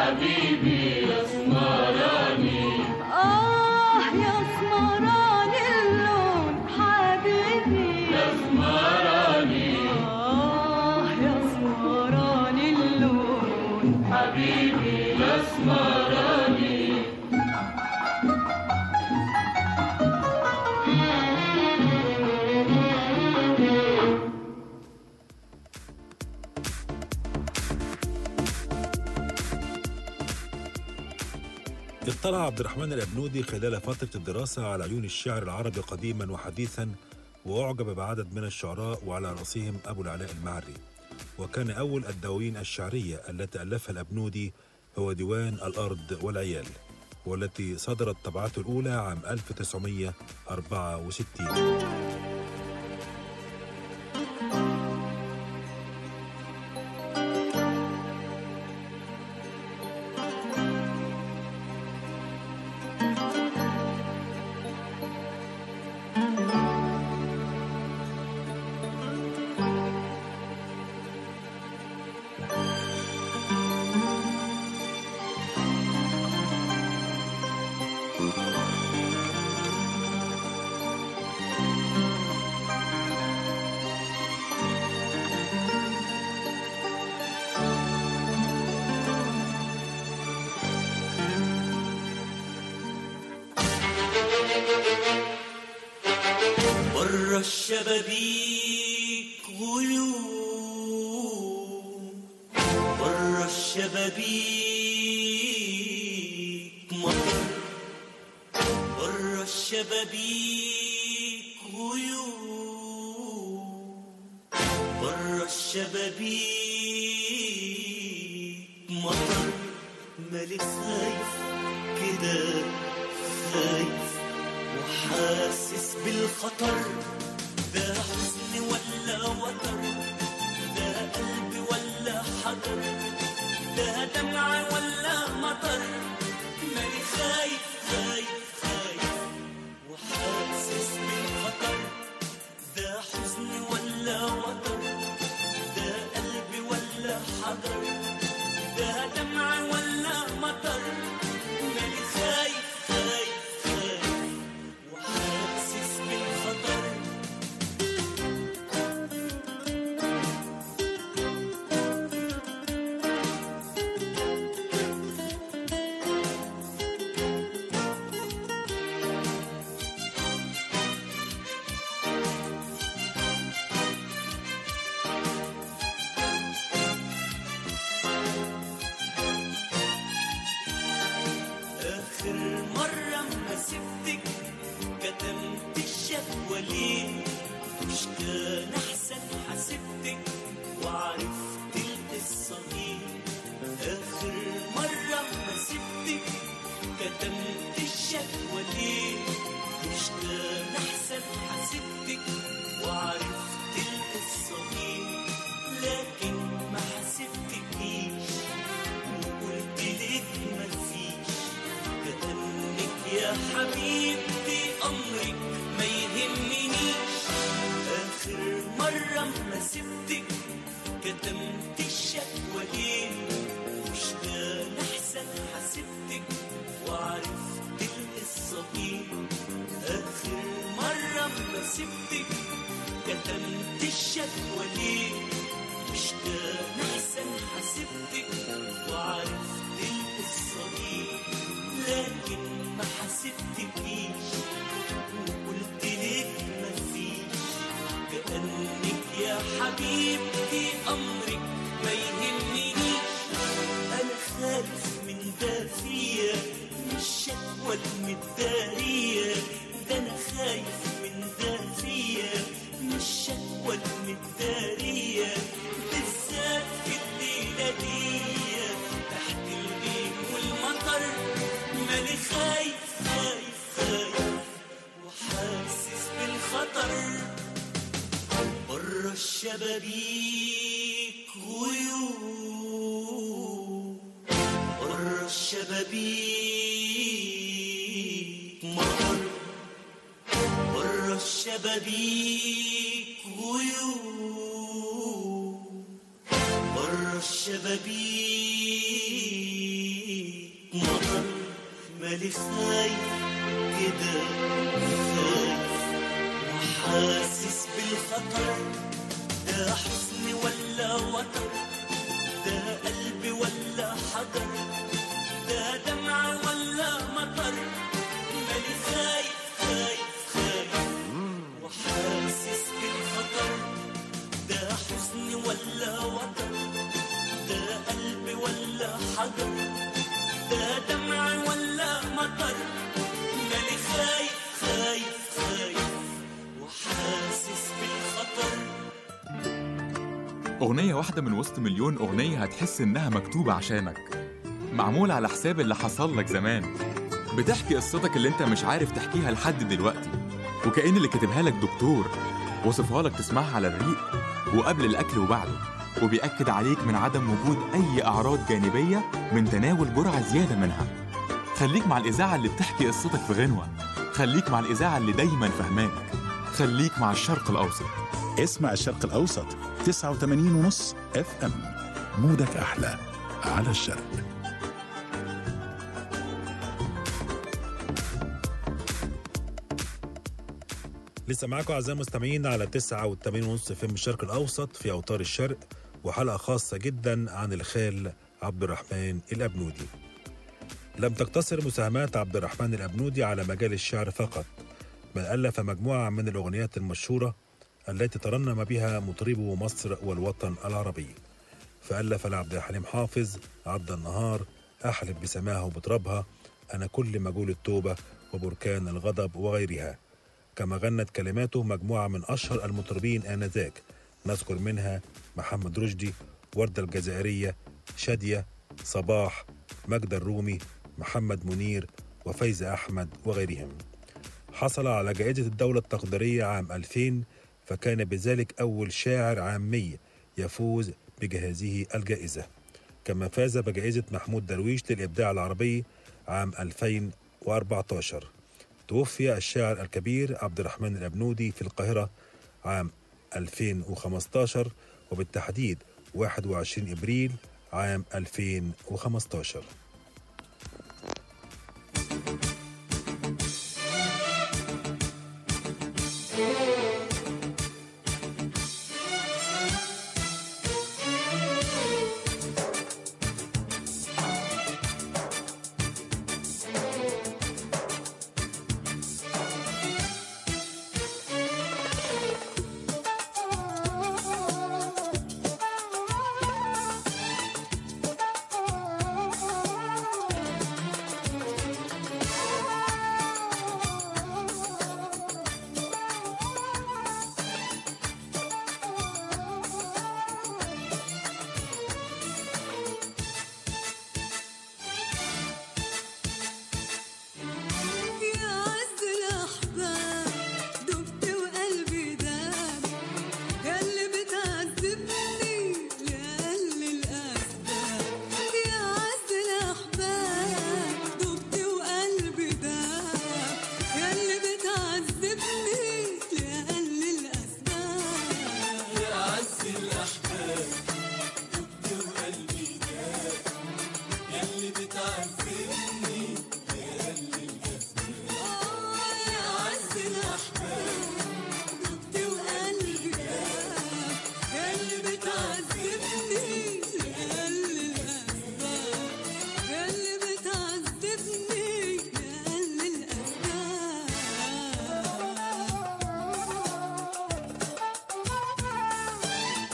حبيبي يا سمراني آه يا سمراني اللون حبيبي يا سمراني آه يا سمراني اللون حبيبي يا سمراني اطلع عبد الرحمن الأبنودي خلال فترة الدراسة على عيون الشعر العربي قديما وحديثا وأعجب بعدد من الشعراء وعلى رأسهم أبو العلاء المعري وكان أول الدواوين الشعرية التي ألفها الأبنودي هو ديوان الأرض والعيال والتي صدرت طبعته الأولى عام 1964 بره الشبابيك غيوم بره الشبابيك مطر بره الشبابيك غيوم بره الشبابيك مطر مالك خايف كده خايف وحاسس بالخطر ده حزن ولا وتر ده قلب ولا حجر ده دمع ولا مطر مالي خايف خايف خايف وحاسس بالخطر ده حزن ولا وتر ده قلب ولا حجر ده دمع ولا مطر مالي خايف خايف خايف وحاسس بالخطر آخر مرة ما سبتك كتمت الشكوى ليه مش كان أحسن حسبتك وعرفت القصة ليه آخر مرة ما سبتك كتمت الشكوى ليه مش كان أحسن حسبتك وعرفت القصة ليه لكن ما حسبتكيش وقلت لك مفيش كأنك يا حبيبتي أمرك ما يهمنيش آخر مرة ما سبتك كتمت الشكوى ليه مش كان أحسن حسبتك وعرفت القصة دي آخر مرة ما سبتك كتمت الشكوى ليه مش كان أحسن حسبتك وعرفت القصة دي لكن ما حسبتكيش وقلت لك مفيش كأنك يا حبيبتي أمرك ما يهمنيش أنا خايف من ده فيا من الشكوى المدارية ده أنا خايف من ده فيا من الشكوى المدارية بالذات في الليلة دي تحت الليل والمطر مالي خايف خايف خايف وحاسس بالخطر بره الشبابيك غيوم بره الشبابيك مطر بره الشبابيك غيوم بره الشبابيك مطر مالي خايف كده خايف وحاسس بالخطر ده حزن ولا وتر ده قلب ولا حجر ده دمع ولا مطر مالي خايف خايف خايف وحاسس بالخطر ده حزن ولا وتر ده قلب ولا حجر ده دمع ولا مطر مالي خايف خايف خايف وحاسس بالخطر أغنية واحدة من وسط مليون أغنية هتحس إنها مكتوبة عشانك معمولة على حساب اللي حصل لك زمان بتحكي قصتك اللي انت مش عارف تحكيها لحد دلوقتي وكأن اللي كاتبها لك دكتور وصفها لك تسمعها على الريق وقبل الأكل وبعده وبيأكد عليك من عدم وجود أي أعراض جانبية من تناول جرعة زيادة منها خليك مع الإذاعة اللي بتحكي قصتك في غنوة خليك مع الإذاعة اللي دايما فهماك خليك مع الشرق الأوسط اسمع الشرق الأوسط 89 ونص اف ام مودك أحلى على الشرق لسه معاكم اعزائي المستمعين على 9 و8 ونص فيلم الشرق الاوسط في اوتار الشرق وحلقه خاصه جدا عن الخال عبد الرحمن الابنودي. لم تقتصر مساهمات عبد الرحمن الابنودي على مجال الشعر فقط بل الف مجموعه من الاغنيات المشهوره التي ترنم بها مطربو مصر والوطن العربي. فالف لعبد الحليم حافظ عبد النهار احلف بسماها وبترابها انا كل مجول التوبه وبركان الغضب وغيرها. كما غنت كلماته مجموعة من أشهر المطربين آنذاك نذكر منها محمد رشدي وردة الجزائرية شادية صباح مجد الرومي محمد منير وفايزة أحمد وغيرهم حصل على جائزة الدولة التقديرية عام 2000 فكان بذلك أول شاعر عامي يفوز بجهازه الجائزة كما فاز بجائزة محمود درويش للإبداع العربي عام 2014 توفي الشاعر الكبير عبد الرحمن الأبنودي في القاهرة عام 2015 وبالتحديد 21 إبريل عام 2015 يا عز الأحباب دبت وقلبي داب يا اللي بتعذبني لأقل الأسباب يا عز الأحباب دبت وقلبي داب يا اللي بتعذبني لأقل الأسباب يا عز الأحباب دبت وقلبي داب ياللي بتعذبني يا عز الأحباب دبت وقلبي داب يا اللي بتعذبني لأقل الأسباب يا اللي بتعذبني لأقل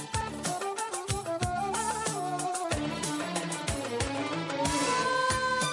الأسباب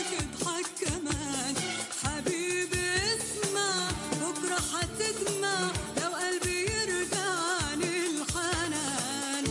اضحك كمان حبيبي اسمع بكرة هتدمع لو قلبي يرجع عن الحنان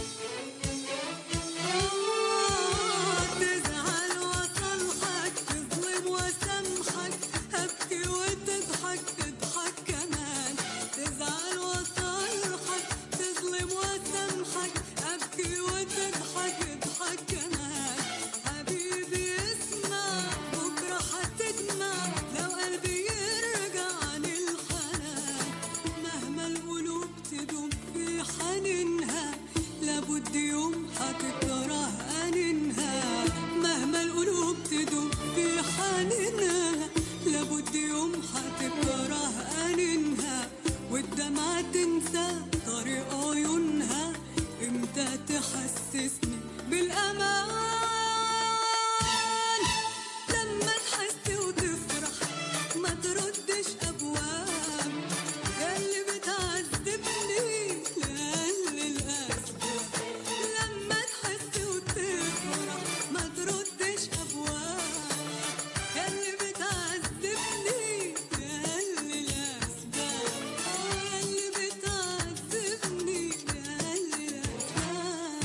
تزعل وصلحك تظلم وسامحك ابكي وتضحك تضحك كمان تزعل وصلحك تظلم وسامحك ابكي وتضحك اضحك كمان حبيبي اسمع بكره هتدمع لو قلبي يرجع عن الحنان مهما القلوب تدوم في حنينها لابد يوم هتكره أنينها مهما القلوب تدوم في حنينها لابد يوم هتكره أنينها والدمعة تنسى طريق عيونها امتى تحسسني بالأمان لما تحس وتفرح ما تردش أبواب ياللي بتعذبني لأهل الأسباب لما تحس وتفرح ما تردش أبواب ياللي بتعذبني لأهل الأسباب ياللي بتعذبني لأهل الأسباب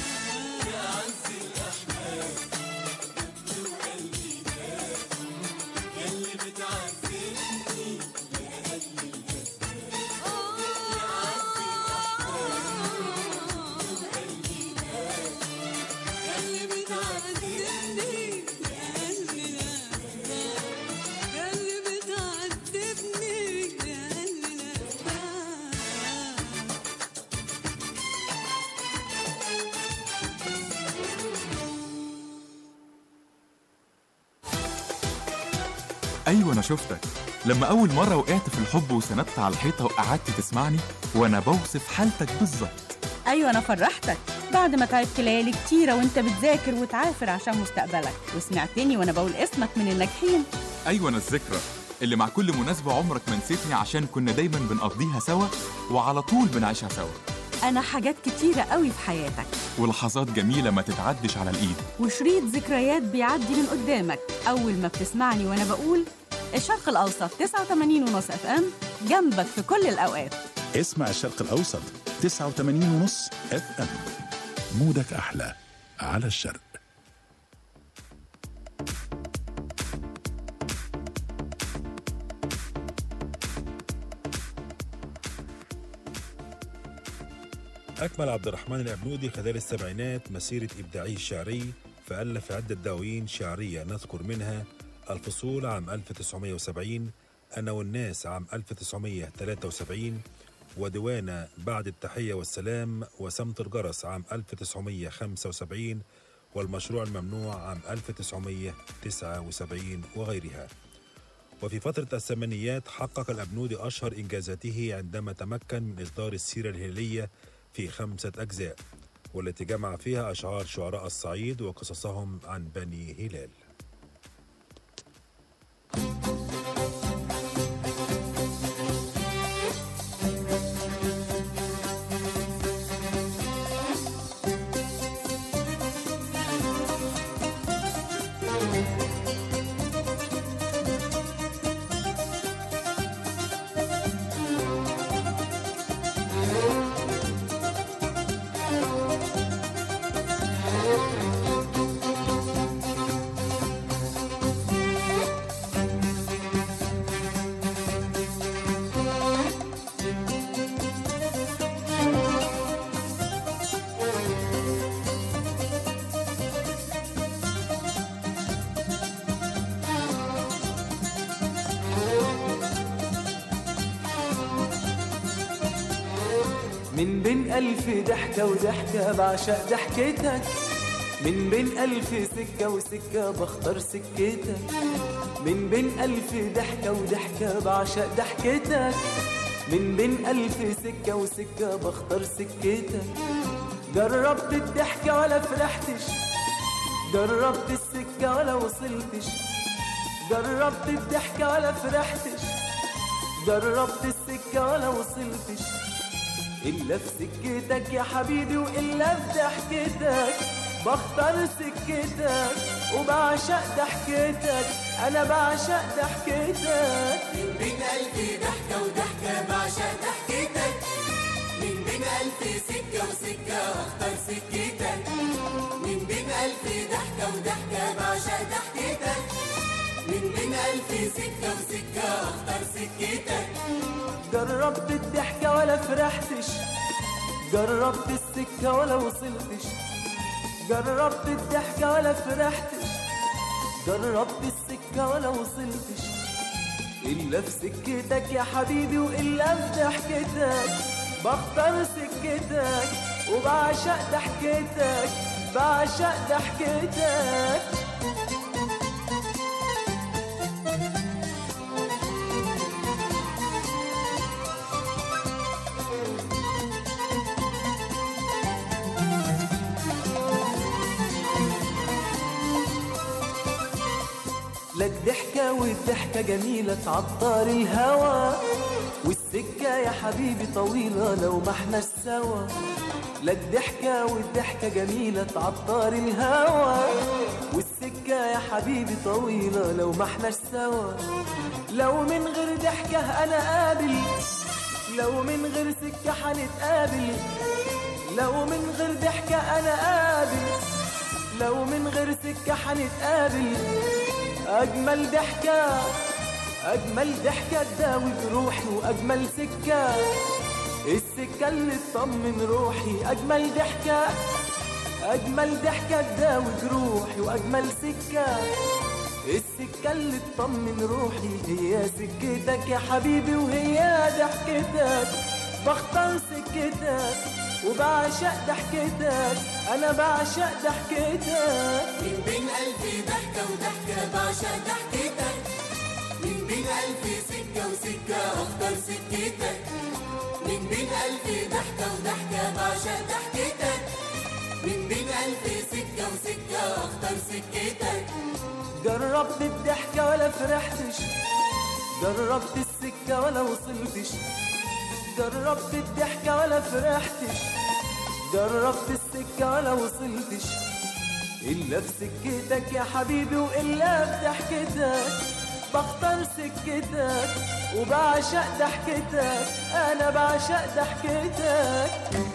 يلي بتعذبني ياللي بتعذبني لأهل الأسباب ياللي بتعذبني لأهل الأسباب ايوه انا شفتك لما اول مره وقعت في الحب وسندت على الحيطه وقعدت تسمعني وانا بوصف حالتك بالظبط ايوه انا فرحتك بعد ما تعبت ليالي كتيره وانت بتذاكر وتعافر عشان مستقبلك وسمعتني وانا بقول اسمك من الناجحين ايوه انا الذكرى اللي مع كل مناسبه عمرك ما نسيتني عشان كنا دايما بنقضيها سوا وعلى طول بنعيشها سوا انا حاجات كتيره قوي في حياتك ولحظات جميله ما تتعدش على الايد وشريط ذكريات بيعدي من قدامك اول ما بتسمعني وانا بقول الشرق الاوسط 89 ونص اف ام جنبك في كل الاوقات اسمع الشرق الأوسط 89 ونص اف ام مودك أحلى على الشرق أكمل عبد الرحمن الأبنودي خلال السبعينات مسيرة إبداعه الشعري فألف عدة دواوين شعرية نذكر منها الفصول عام 1970 أنا والناس عام 1973 وديوان بعد التحية والسلام وسمت الجرس عام 1975 والمشروع الممنوع عام 1979 وغيرها وفي فترة الثمانينيات حقق الأبنودي أشهر إنجازاته عندما تمكن من إصدار السيرة الهلالية في خمسة أجزاء والتي جمع فيها أشعار شعراء الصعيد وقصصهم عن بني هلال من بين ألف ضحكة وضحكة بعشق ضحكتك من بين ألف سكة وسكة بختار سكتك من بين ألف ضحكة وضحكة بعشق ضحكتك من بين ألف سكة وسكة بختار سكتك جربت الضحكة ولا فرحتش جربت السكة ولا وصلتش جربت الضحكة ولا فرحتش جربت السكة ولا وصلتش إلا في سكتك يا حبيبي وإلا في ضحكتك بختار سكتك وبعشق ضحكتك انا بعشق ضحكتك من بين ألف ضحكة وضحكة بعشق ضحكتك من بين ألف سكة وسكة أختار سكتك من بين ألف ضحكة وضحكة بعشق ضحكتك من بين ألف سكة وسكة أختار سكتك جربت الضحكة ولا فرحتش جربت السكة ولا وصلتش جربت الضحكة ولا فرحتش جربت السكة ولا وصلتش إلا في سكتك يا حبيبي وإلا في ضحكتك بختار سكتك وبعشق ضحكتك بعشق ضحكتك لا الضحكة والضحكة جميلة تعطر الهوى والسكة يا حبيبي طويلة لو ما احناش سوا لا الضحكة والضحكة جميلة تعطر الهوى والسكة يا حبيبي طويلة لو ما احناش سوا لو من غير ضحكة أنا قابل لو من غير سكة هنتقابل لو من غير ضحكة أنا قابل لو من غير سكة هنتقابل أجمل ضحكة أجمل ضحكة تداوي بروحي وأجمل سكة السكة اللي تطمن روحي أجمل ضحكة أجمل ضحكة تداوي جروحي وأجمل سكة السكة اللي تطمن روحي هي سكتك يا حبيبي وهي ضحكتك بختار سكتك وبعشق ضحكتك أنا بعشق ضحكتك من بين ألف ضحكة وضحكة بعشق ضحكتك من بين ألف سكة وسكة أختار سكتك من بين ألف ضحكة وضحكة بعشق ضحكتك من بين ألف سكة وسكة أختار سكتك جربت الضحكة ولا فرحتش جربت السكة ولا وصلتش جربت الضحكة ولا فرحتش جربت السكة ولا وصلتش إلا في سكتك يا حبيبي وإلا في ضحكتك بختار سكتك وبعشق ضحكتك أنا بعشق ضحكتك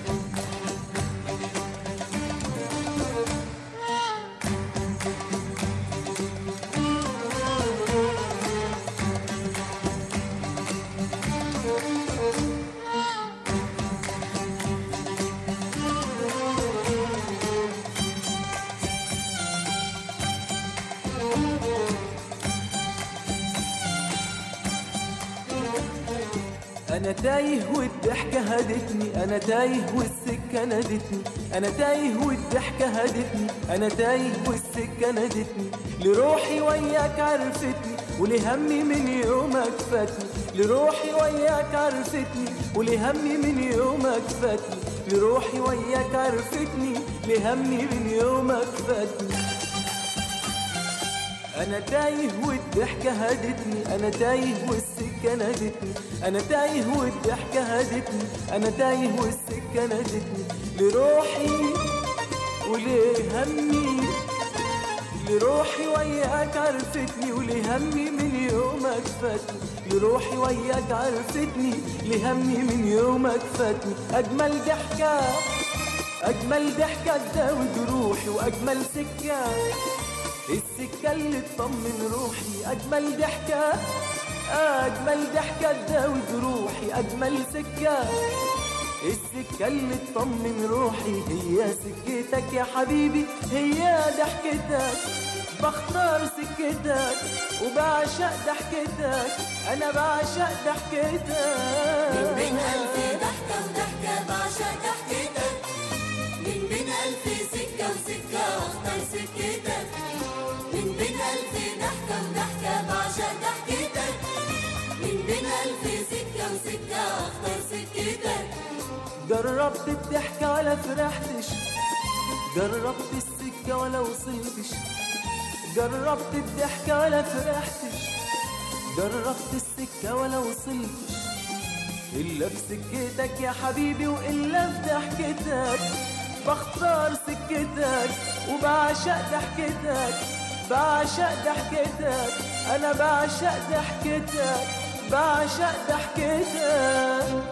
انا تايه والضحكه هدتني انا تايه والسكه نادتني انا تايه والضحكه هدتني انا تايه والسكه نادتني لروحي وياك عرفتني ولهمي من يومك فاتني لروحي وياك عرفتني ولهمي من يومك فاتني لروحي وياك عرفتني لهمي من يومك فاتني انا تايه والضحكه هدتني انا تايه والسكه نادتني انا تايه والضحكه هدتني انا تايه والسكه نادتني لروحي وليه همي لروحي وياك عرفتني ولهمي من يومك فاتني لروحي وياك عرفتني لهمي من يومك فاتني اجمل ضحكه اجمل ضحكه تداوي جروحي واجمل سكه السكة اللي تطمن روحي أجمل ضحكة أجمل ضحكة تداوي جروحي أجمل سكة السكة اللي تطمن روحي هي سكتك يا حبيبي هي ضحكتك بختار سكتك وبعشق ضحكتك أنا بعشق من بين ضحكتك ألف ضحكة وضحكة بعشق ضحكتك من بين ألف سكة وسكة أختار سكتك من بين ألف ضحكة وضحكة بعشق ضحكتك من بين ألف سكة وسكة أختار سكتك جربت الضحكة ولا فرحتش جربت السكة ولا وصلتش جربت الضحكة ولا فرحتش جربت السكة ولا وصلتش إلا في سكتك يا حبيبي وإلا في ضحكتك بختار سكتك وبعشق ضحكتك بعشق ضحكتك انا بعشق ضحكتك بعشق ضحكتك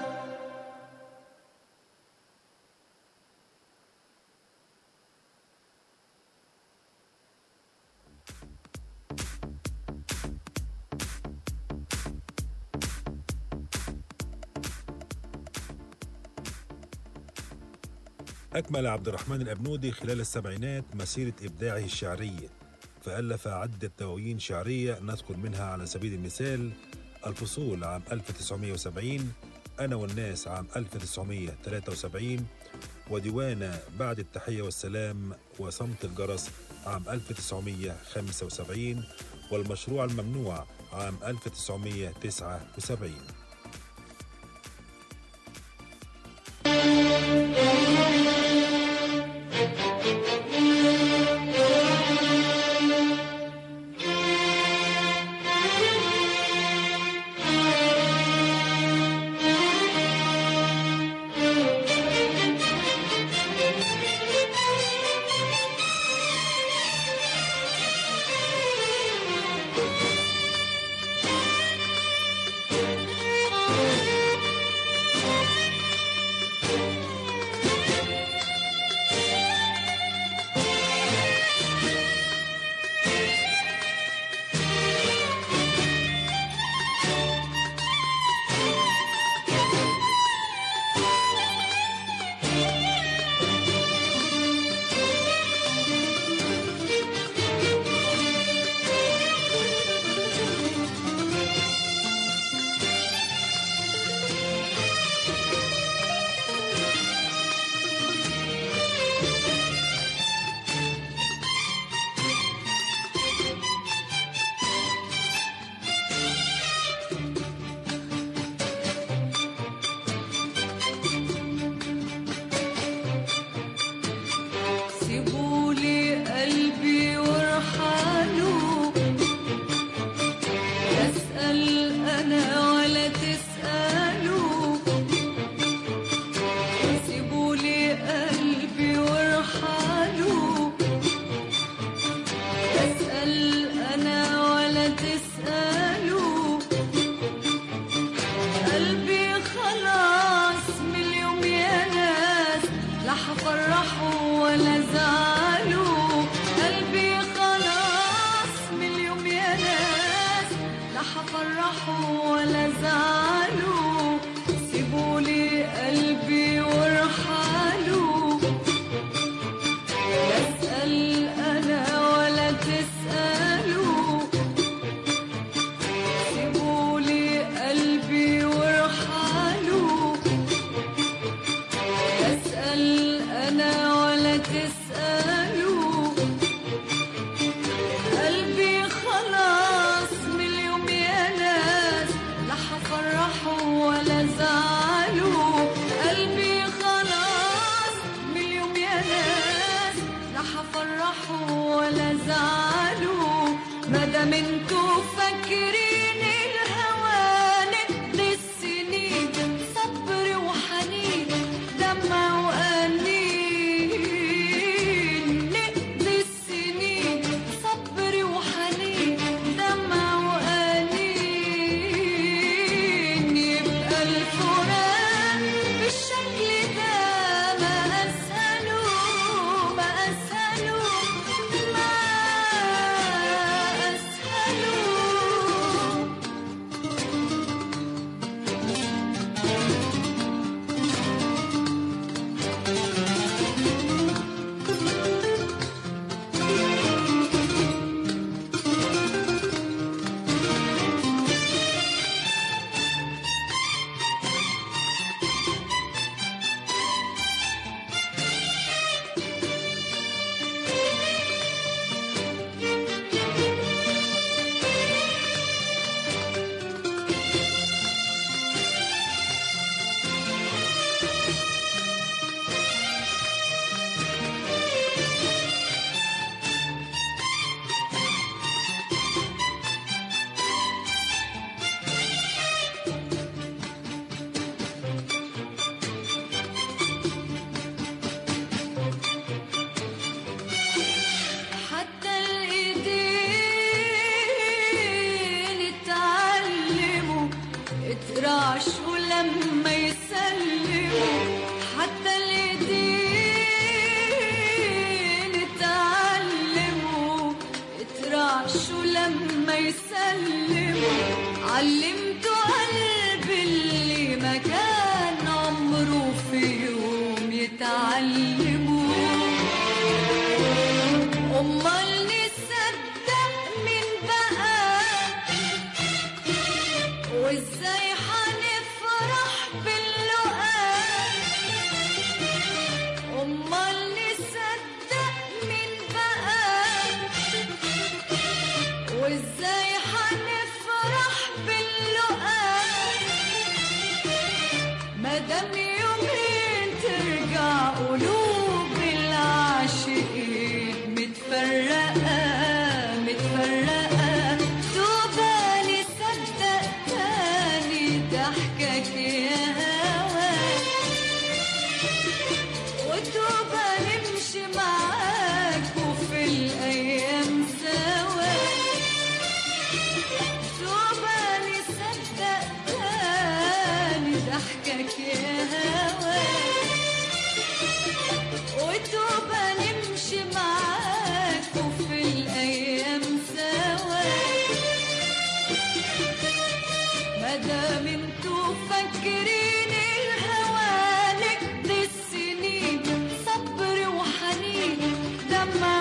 أكمل عبد الرحمن الأبنودي خلال السبعينات مسيرة إبداعه الشعري فألف عدة دواوين شعرية نذكر منها على سبيل المثال الفصول عام 1970 أنا والناس عام 1973 وديوان بعد التحية والسلام وصمت الجرس عام 1975 والمشروع الممنوع عام 1979 سيبولي قلبي وارحلوا لا اسال انا ولا تسالوا سيبولي قلبي وارحلوا لا اسال انا ولا تسالوا قلبي خلاص من اليوم يا ناس لا حفرحه ولا زعلوا قلبي خلاص من اليوم يا ناس لا حفرحه ولا زعلوا سيبولي قلبي وارحلوا لا اسال انا ولا تسالوا سيبولي قلبي وارحلوا أسأل أنا ولا تسألوا قلبي خلاص من اليوم يا ناس لا حفرحه يسلمه علمته قلبي اللي ما كان عمره في يوم يتعلمه أمال نصدق مين بقى وإزاي حنفرح باللقاء أمال نصدق مين بقى وإزاي حنفرح باللقاء مادام يومين ترجع قلوب العاشقين متفرقة متفرقة توبة نصدق تاني ضحكك يا هواك وتوبة نمشي معاك وفي الأيام سوا توبة نصدق تاني ضحكك يا هواك وتوبة نمشي معاك وفي الأيام سوا مادام انتوا فاكرين الهوى نقضي السنين صبر وحنين دمع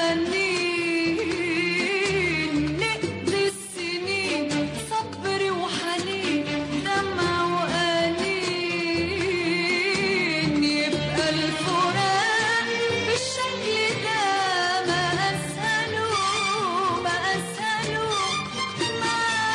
وأنين نقضي السنين صبر وحنين دمع وأنين يبقى الفراق بالشكل ده ما أسهله ما أسهله ما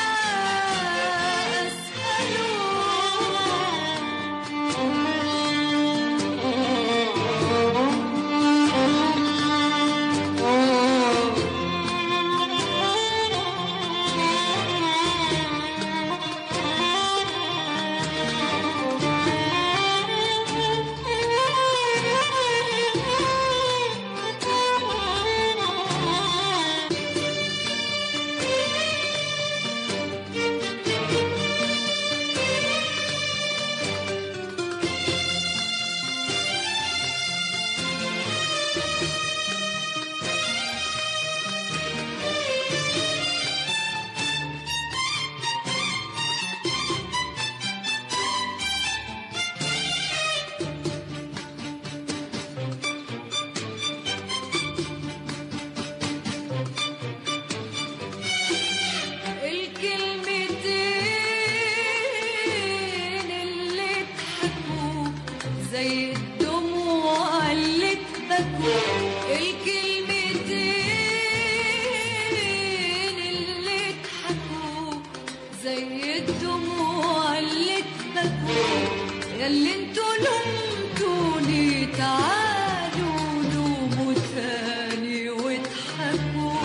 الكلمتين اللي ضحكوا زي الدموع اللي تبكوا الكلمتين اللي ضحكوا زي الدموع اللي تبكوا ياللي انتوا لمتوني تعالوا لوموا تاني واضحكوا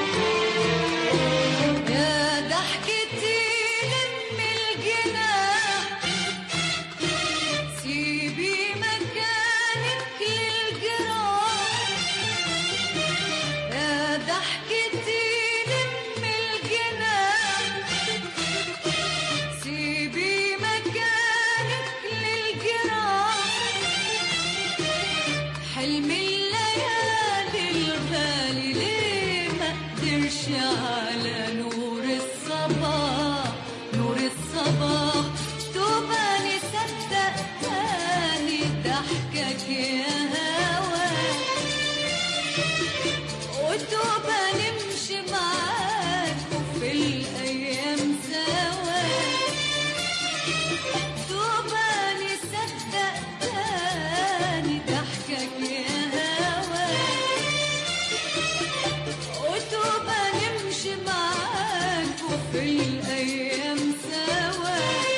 يا ضحكتي لم الجناح سيبي مكانك للجراح يا ضحكتي لم الجناح سيبي مكانك للجراح حلم الليالي الغالي ليه ما قدرش على نور الصباح نور الصباح توبة نصدق تاني ضحكك يا هواك وتوبة نمشي معاك وفي الأيام سوا توبة نصدق تاني ضحكك يا هواك وتوبة نمشي معاك وفي الأيام سوا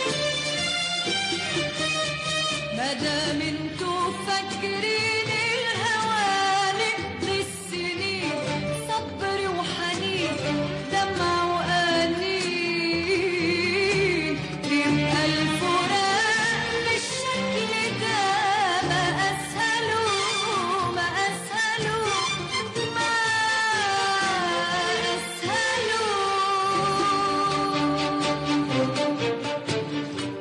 مادام انتوا فاكرين الهوى نقضي السنين صبر وحنين دمع وأنين يبقى الفراق بالشكل ده ما أسهله ما أسهله ما أسهله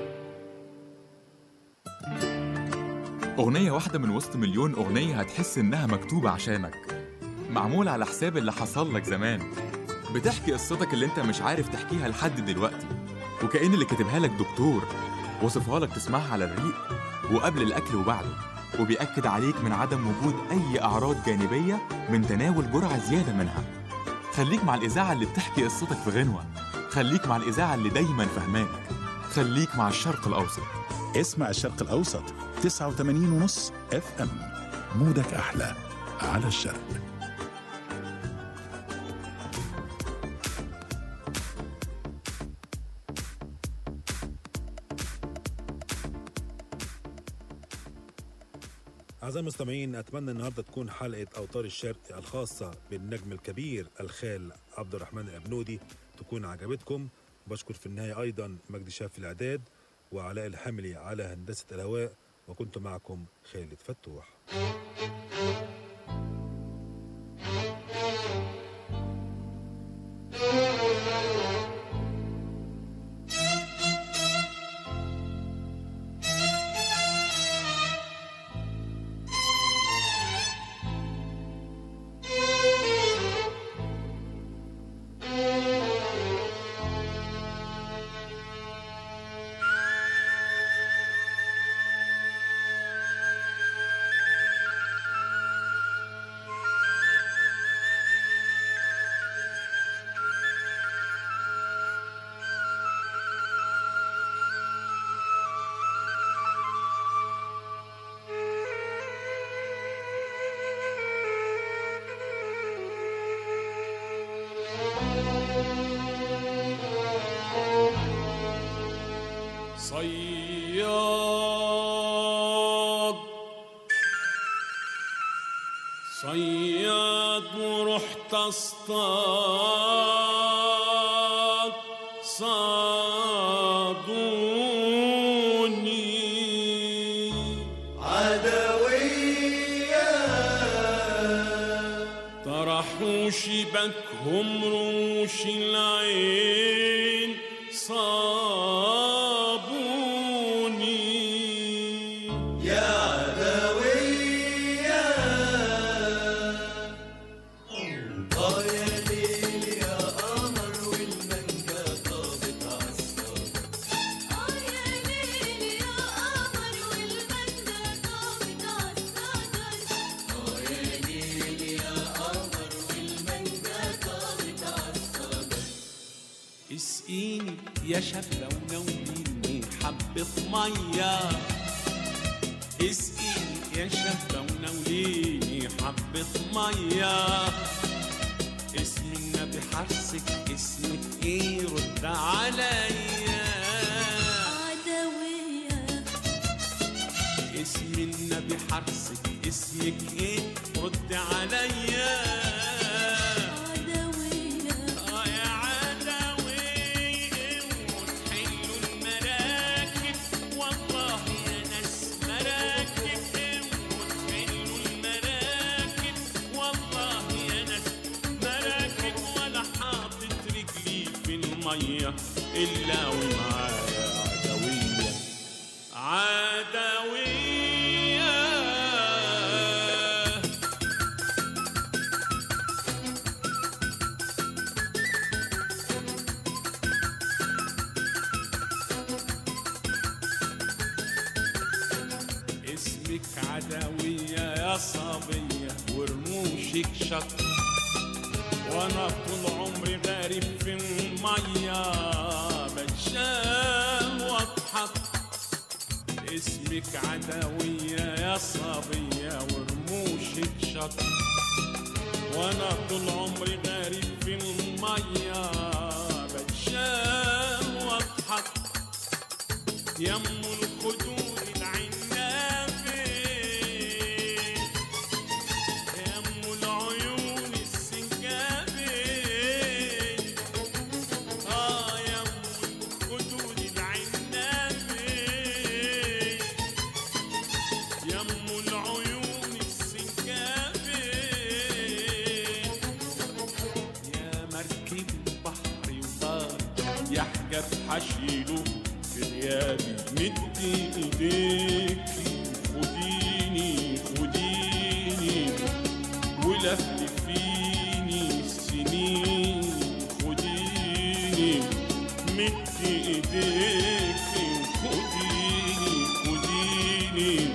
أغنية واحدة من وسط مليون أغنية هتحس إنها مكتوبة عشانك معمول على حساب اللي حصل لك زمان بتحكي قصتك اللي انت مش عارف تحكيها لحد دلوقتي وكأن اللي كاتبها لك دكتور وصفها لك تسمعها على الريق وقبل الأكل وبعده وبيأكد عليك من عدم وجود أي أعراض جانبية من تناول جرعة زيادة منها خليك مع الإذاعة اللي بتحكي قصتك في غنوة خليك مع الإذاعة اللي دايما فهماك خليك مع الشرق الأوسط اسمع الشرق الأوسط 89 ونص اف ام مودك أحلى على الشرق أعزائي المستمعين أتمنى النهاردة تكون حلقة أوتار الشرق الخاصة بالنجم الكبير الخال عبد الرحمن الأبنودي تكون عجبتكم بشكر في النهاية أيضا مجدي شاف في الإعداد وعلاء الحملي على هندسة الهواء وكنت معكم خالد فتوح صياد صياد ورحت اصطاد صادوني طرحوا شبكهم رموش العين صابوني اسقيني يا شفة ونوليني حبة مية اسقيني يا شفة ونوليني حبة مية اسم النبي حرسك اسمك ايه رد عليا اسم النبي حرسك اسمك ايه رد عليا آه يا عدوي وتحلوا المراكب والله يا ناس مراكب وتحلوا المراكب والله يا ناس مراكب ولا حاطط رجلي في المية إلا ومعايا عدوية عدوية اسمك عدوية يا صبية ورموشك شط وانا طول عمري غارب في المية بتشال واضحك اسمك عدوية يا صبية ورموشك شط وانا طول عمري غارب في المية بتشال واضحك يم الخدود العنابي يم العيون السنجابي اه يم الخدود العنابي يم العيون السنجابي يا مركب البحر وطار يحجب حشيله في غيابي مدي ايديكي خديني خديني ولف فيني السنين ايديكي خديني خديني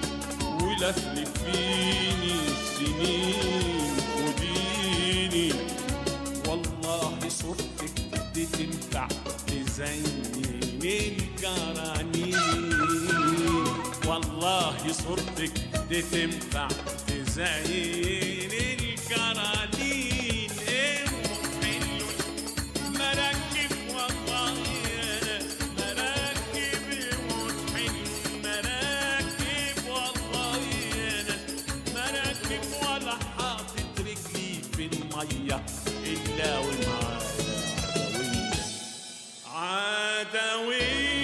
ولفلفيني السنين خديني والله صورتك دي تنفع تزين الجرانين والله صورتك دي تنفع تزين الجرانين ايه حلو مراكب والله انا مراكب وحلو مراكب والله انا مراكب ولا حاطط رجلي في الميه الا ومعايا عدويه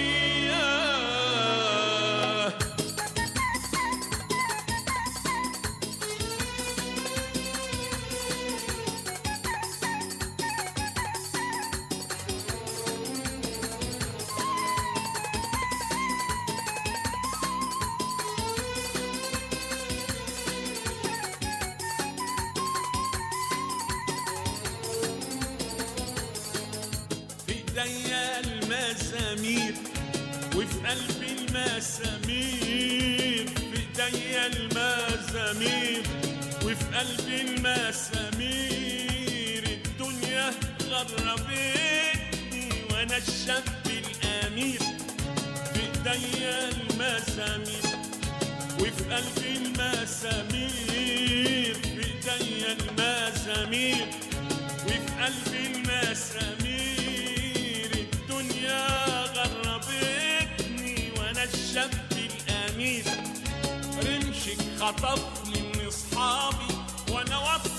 في ايديا المزامير وفي قلبي المسامير في ايديا المزامير وفي قلبي المسامير الدنيا غربتني وانا الشاب الامير في ايديا المزامير وفي قلبي المسامير في ايديا المزامير وفي قلبي المسامير الدنيا غربتني وانا الشاب الامير رمشك خطفني من اصحابي وانا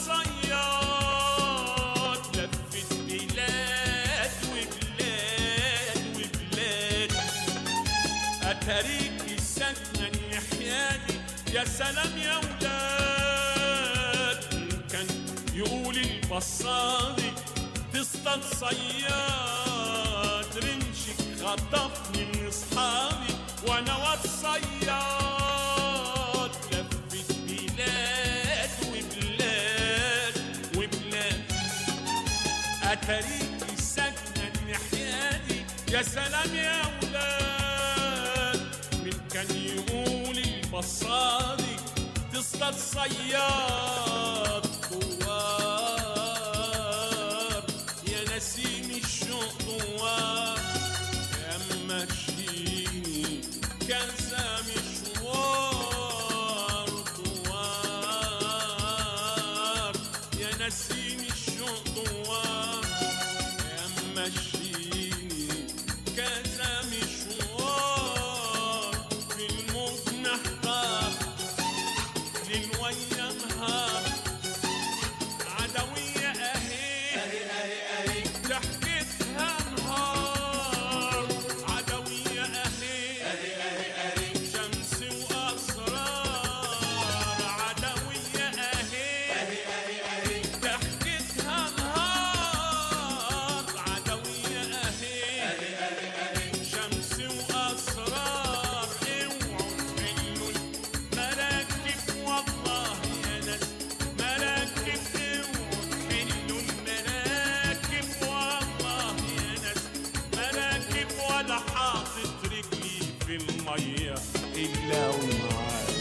والصياد لفت بلاد وبلاد وبلاد اتاريك ساكنه النحيادي يا سلام يا ولاد كان يقول البصاري تصطاد صياد رمشك خطفني من اصحابي وانا والصياد لفت بلاد وبلاد وبلاد اتاريك ساكنه النحيادي يا سلام يا ولاد من كان يقول البصاري تصطاد صياد دوار يا نسيم الشوق دوار يا مشيني كذا مشوار دوار يا نسيم الشوق دوار يا مشيني كذا مشوار في الموت نحتار للويا نهار عدوية أهي ضحكتها نهار عدوية أهي شمس وأسرار عدوية أهي ضحكتها نهار عدوية أهي شمس وأسرار اوعوا تحلوا المراكب والله يا ناس مراكب اوعوا تحلوا المراكب والله يا ناس مراكب ولا حاطط رجلي في المية إلا ومعايا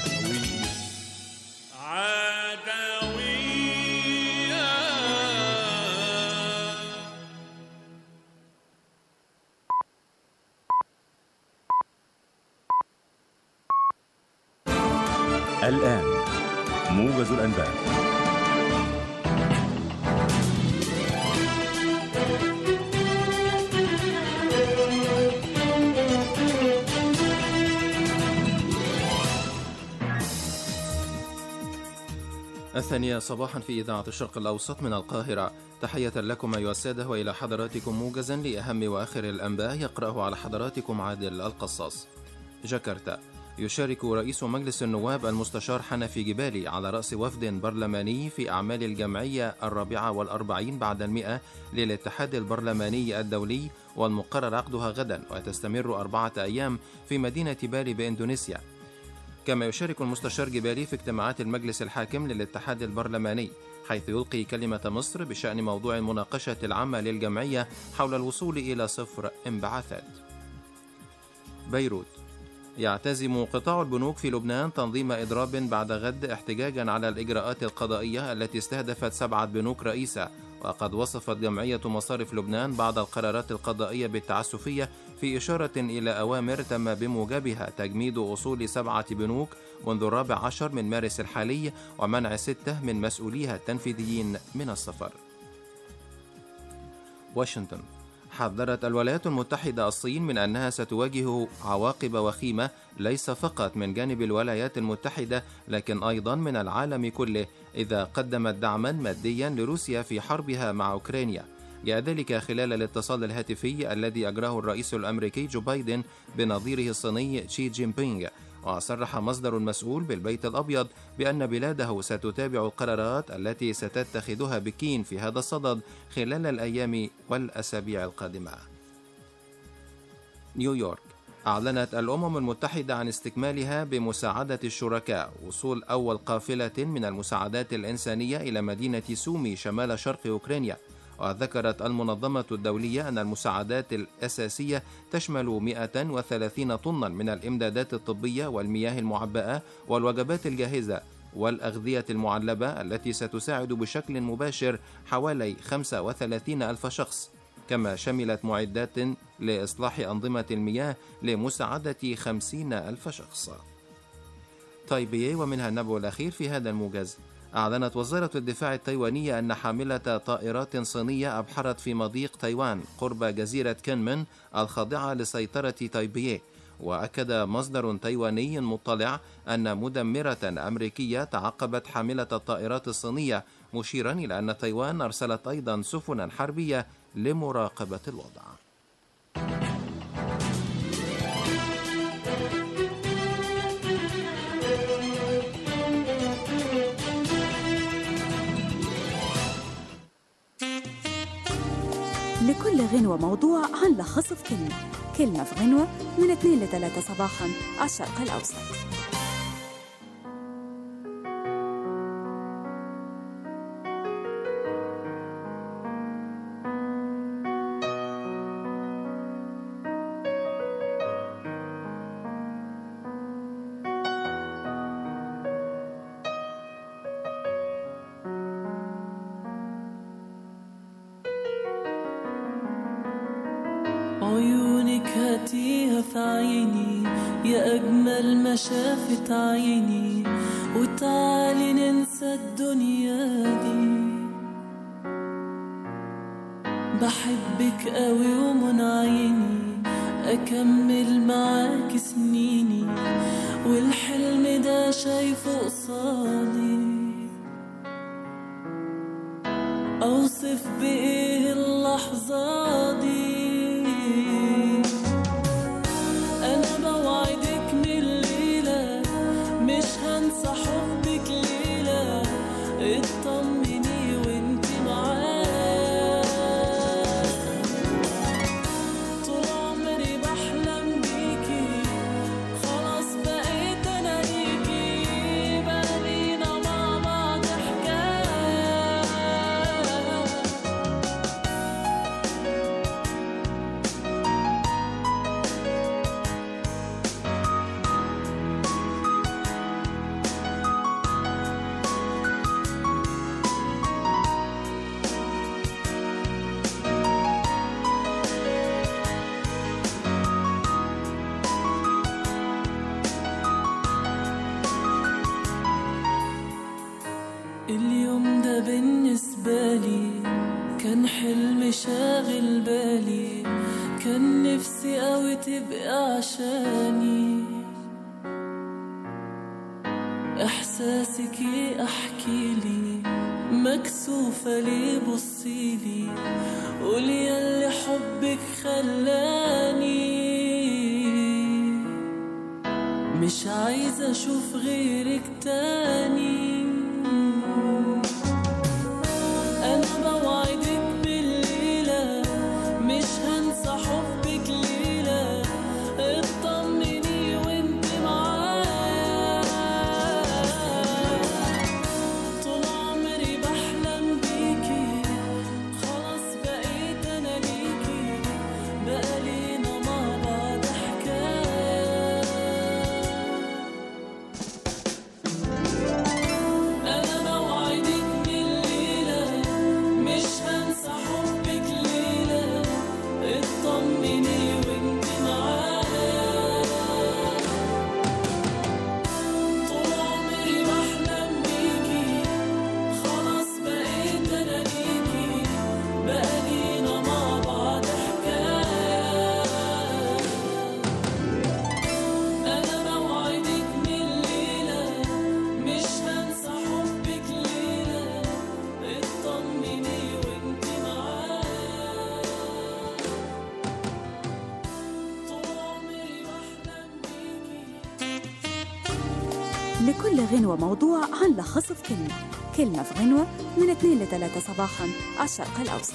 عدوية الآن موجز الأنباء الثانية صباحا في إذاعة الشرق الأوسط من القاهرة تحية لكم أيها السادة وإلى حضراتكم موجزا لأهم وآخر الأنباء يقرأه على حضراتكم عادل القصاص جاكرتا يشارك رئيس مجلس النواب المستشار حنفي جبالي على رأس وفد برلماني في أعمال الجمعية الرابعة والأربعين بعد المئة للاتحاد البرلماني الدولي والمقرر عقدها غدا وتستمر أربعة أيام في مدينة بالي بإندونيسيا كما يشارك المستشار جبالي في اجتماعات المجلس الحاكم للاتحاد البرلماني حيث يلقي كلمة مصر بشأن موضوع المناقشة العامة للجمعية حول الوصول إلى صفر انبعاثات. بيروت يعتزم قطاع البنوك في لبنان تنظيم إضراب بعد غد احتجاجا على الإجراءات القضائية التي استهدفت سبعة بنوك رئيسة وقد وصفت جمعية مصارف لبنان بعض القرارات القضائية بالتعسفية في إشارة إلى أوامر تم بموجبها تجميد أصول سبعة بنوك منذ الرابع عشر من مارس الحالي ومنع ستة من مسؤوليها التنفيذيين من السفر واشنطن حذرت الولايات المتحدة الصين من أنها ستواجه عواقب وخيمة ليس فقط من جانب الولايات المتحدة لكن أيضا من العالم كله إذا قدمت دعما ماديا لروسيا في حربها مع أوكرانيا جاء ذلك خلال الاتصال الهاتفي الذي أجراه الرئيس الأمريكي جو بايدن بنظيره الصيني شي جين بينغ وصرح مصدر مسؤول بالبيت الأبيض بأن بلاده ستتابع القرارات التي ستتخذها بكين في هذا الصدد خلال الأيام والأسابيع القادمة. نيويورك أعلنت الأمم المتحدة عن استكمالها بمساعدة الشركاء وصول أول قافلة من المساعدات الإنسانية إلى مدينة سومي شمال شرق أوكرانيا وذكرت المنظمة الدولية أن المساعدات الأساسية تشمل 130 طنا من الإمدادات الطبية والمياه المعبأة والوجبات الجاهزة والأغذية المعلبة التي ستساعد بشكل مباشر حوالي 35 ألف شخص كما شملت معدات لإصلاح أنظمة المياه لمساعدة 50 ألف شخص تايبي ومنها النبأ الأخير في هذا الموجز أعلنت وزارة الدفاع التايوانية أن حاملة طائرات صينية أبحرت في مضيق تايوان قرب جزيرة كنمن الخاضعة لسيطرة تايبيه وأكد مصدر تايواني مطلع أن مدمرة أمريكية تعقبت حاملة الطائرات الصينية مشيرا إلى أن تايوان أرسلت أيضا سفنا حربية لمراقبة الوضع لكل غنوة موضوع هنلخصه في كلمة كلمة في غنوة من 2 ل 3 صباحا على الشرق الأوسط عيونك هاتيها في عيني يا أجمل ما شافت عيني وتعالي ننسى الدنيا دي بحبك قوي ومن عيني أكمل معاك سنيني والحلم ده شايفه قصادي أوصف بإيه اللحظة دي أنا بوعدك من الليلة مش هنسى حبك ليلة اطمني وانت معايا طول عمري بحلم بيكي خلاص بقيت أنا ليكي بقالينا مع بعض حكاية اليوم ده بالنسبة لي كان حلم شاغل بالي كان نفسي قوي تبقى عشاني احساسك ايه احكي لي مكسوفة ليه بصيلي قولي ياللي حبك خلاني مش عايزة اشوف غيرك تاني انا بوعدك بالليلة مش هنسى حبك ليلة اطمني وانت معايا طول عمري بحلم لكل غنوة موضوع هنلخصه في كلمة كلمة في غنوة من 2 ل 3 صباحا على الشرق الأوسط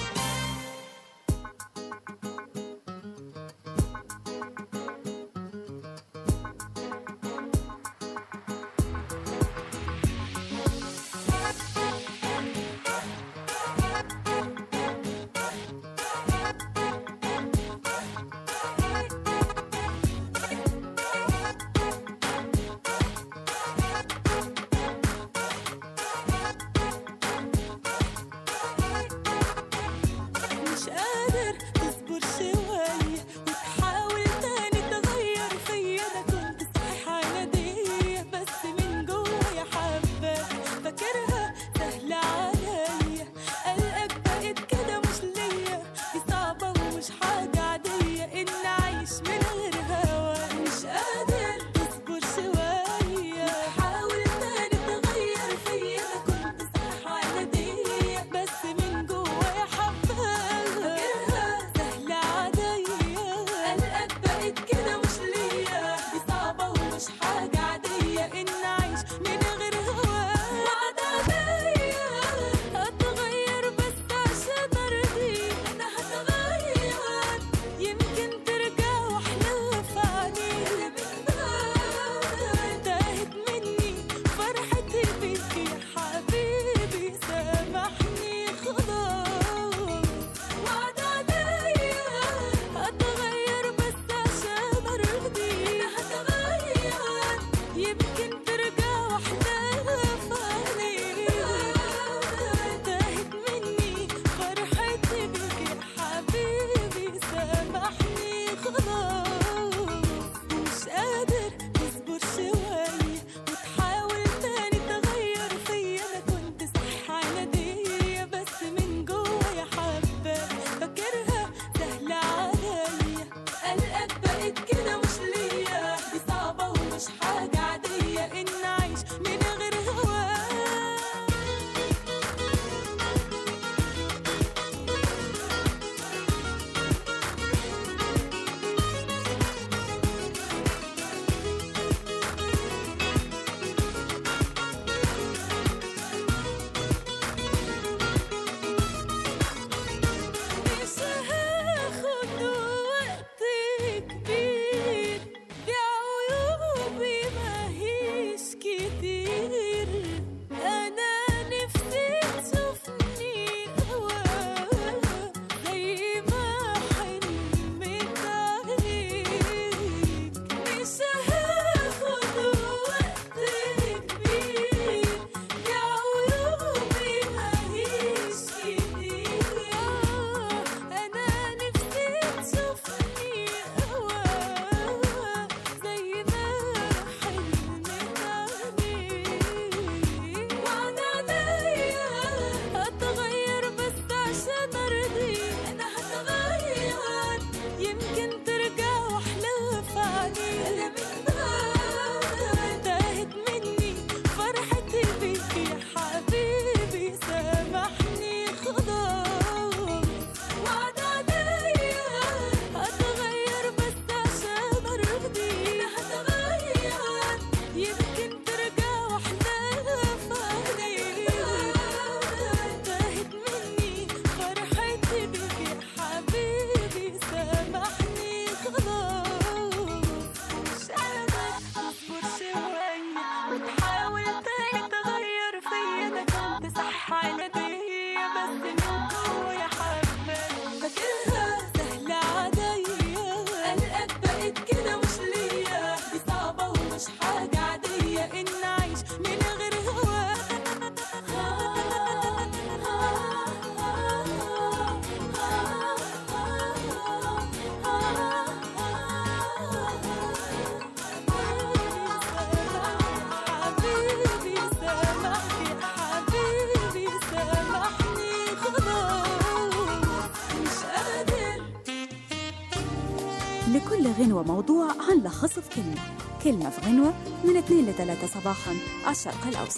مش قادر تصبر شوية وتحاول تاني تغير فيا أنا كنت صحيح عنادية بس من جوايا حباك فاكرها سهلة عليا قلقك بقت كده مش ليا دي صعبة ومش حاجة عادية إن أعيش من غير هواك مش قادر تصبر شوية حاول تاني تغير فيا أنا كنت صحيح عنادية بس من جوايا حباك فاكرها سهلة عادية قلقك بقت كده مش ليا دي صعبة ومش حاجة عادية إن أعيش من غير هواك وعد عليا هتغير بس عشان أرضيك أنا هتغير يمكن ترجع وأحلى في عينيك تاهت مني فرحتي بيك يا حبيبي سامحني خلاص وعد عليا هتغير بس عشان ارضيك انا هتغير يمكن ترجع واحلى في عينيك تاهت مني فرحتي بيك يا حبيبي سامحني خلاص مش قادر تصبر شوية وتحاول تاني تغير فيا أنا كنت صح عنادية بس من جوايا حباك فاكرها سهلة عليا قلقك بقت كده مش ليا دي صعبة ومش حاجة عادية إن أعيش من غير هواك مش هاخد وقت كبير دي عيوبي ماهيش كتير أنا نفسي تشوفني هواك زي ما حلمت عليك مش هاخد وقت كبير دي عيوبي ماهيش كتير أنا نفسي تشوفني هواك زي ما حلمت عليك وعد عليا هتغير بس عشان أرضيك أنا هتغير يمكن ترجع وأحلى في عينيك تاهت مني فرحتي بيك يا حبيبي سامحني خلاص وعد عليا هتغير بس عشان أرضيك أنا هتغير يمكن ترجع وأحلى في عينيك تاهت مني فرحتي بيك يا حبيبي سامحني خلاص مش قادر تصبر شوية وتحاول تاني تغير فيا أنا كنت صح عنادية بس من جوايا حباك فاكرها سهلة عادية قلقك بقت كده مش ليا دي صعبة ومش حاجة عادية إن أعيش من غير حبيبي سامحني حبيبي سامحني خلاص مش قادر لكل غنوة موضوع هنلخصه في كلمة كلمة في غنوة من 2 ل 3 صباحا على الشرق الأوسط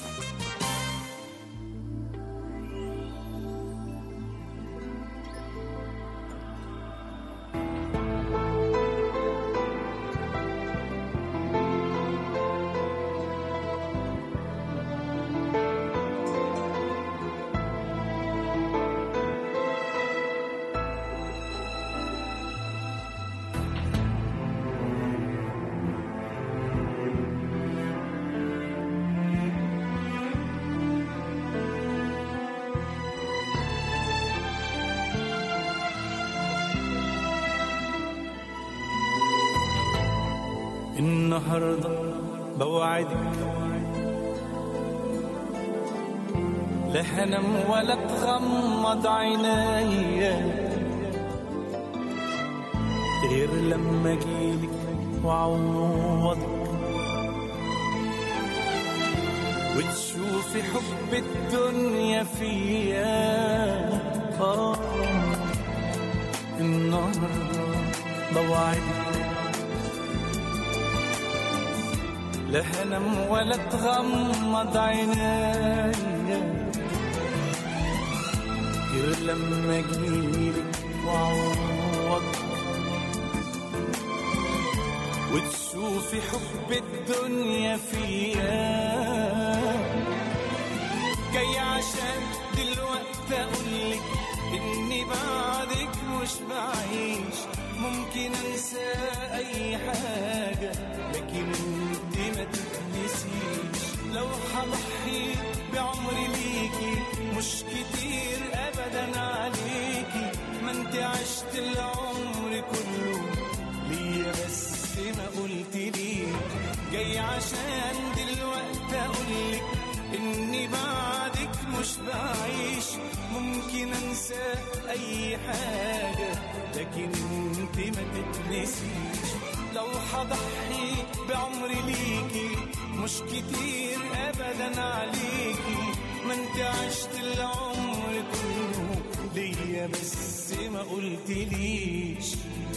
النهاردة بوعدك لا هنام ولا تغمض عينيا غير لما اجيلك واعوضك وتشوفي حب الدنيا فيا آه النهارده بوعدك لا هنام ولا تغمض عينيا غير لما اجيلك واعوضك وتشوفي حب الدنيا فيا جاي عشان دلوقتي اقولك اني بعدك مش بعيش ممكن انسى اي حاجة لكن انت ما تتنسيش لو هضحي بعمري ليكي مش كتير ابدا عليكي ما انت عشت العمر كله ليا بس ما قلت ليه جاي عشان دلوقتي اقولك اني بعدك مش بعيش ممكن انسى اي حاجة لكن انت ما تتنسيش لو هضحي بعمري ليكي مش كتير ابدا عليكي ما انت عشت العمر كله ليا بس ما قلتليش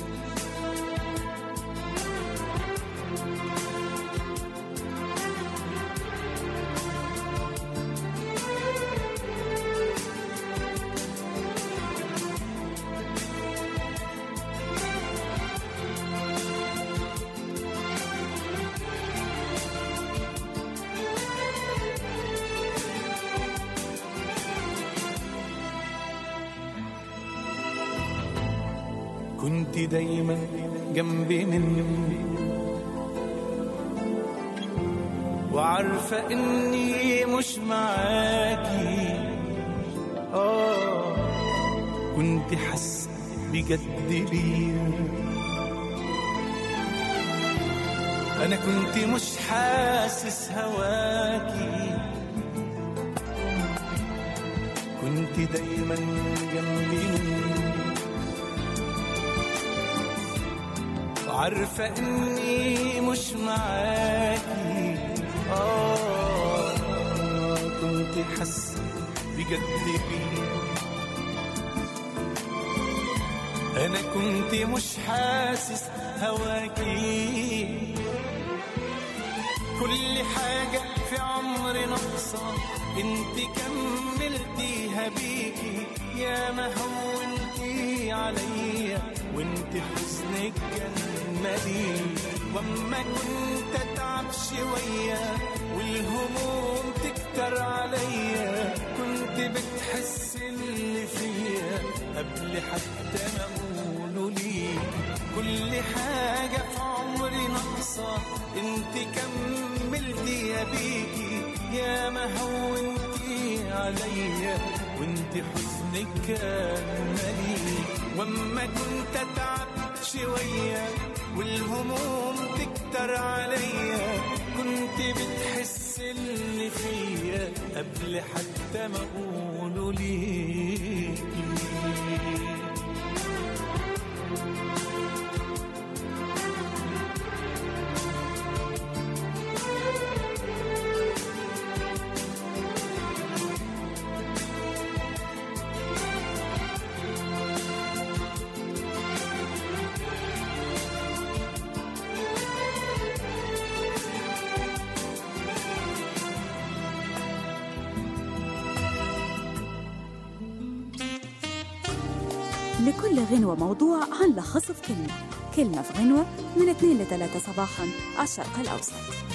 كنت دايما جنبي مني وعارفة اني مش معاكي اه كنت حاسة بجد بيا انا كنت مش حاسس هواكي كنت دايما جنبي مني عارفة اني مش معاكي اه كنت حاسة بجد بيه انا كنت مش حاسس هواكي كل حاجة في عمري ناقصة انت كملتيها بيكي يا ما هونتي عليا وانت حزنك جمالي واما كنت اتعب شوية والهموم تكتر عليا كنت بتحس اللي فيا قبل حتى ما اقوله ليك كل حاجة في عمري ناقصة انت كملتيها بيكي يا ما هونتي عليا وانت حزنك كان مليء واما كنت اتعب شوية والهموم تكتر عليا كنت بتحس اللي فيا قبل حتى ما اقوله ليكي لكل غنوة موضوع هنلخصه في كلمة كلمة في غنوة من 2 ل 3 صباحا على الشرق الأوسط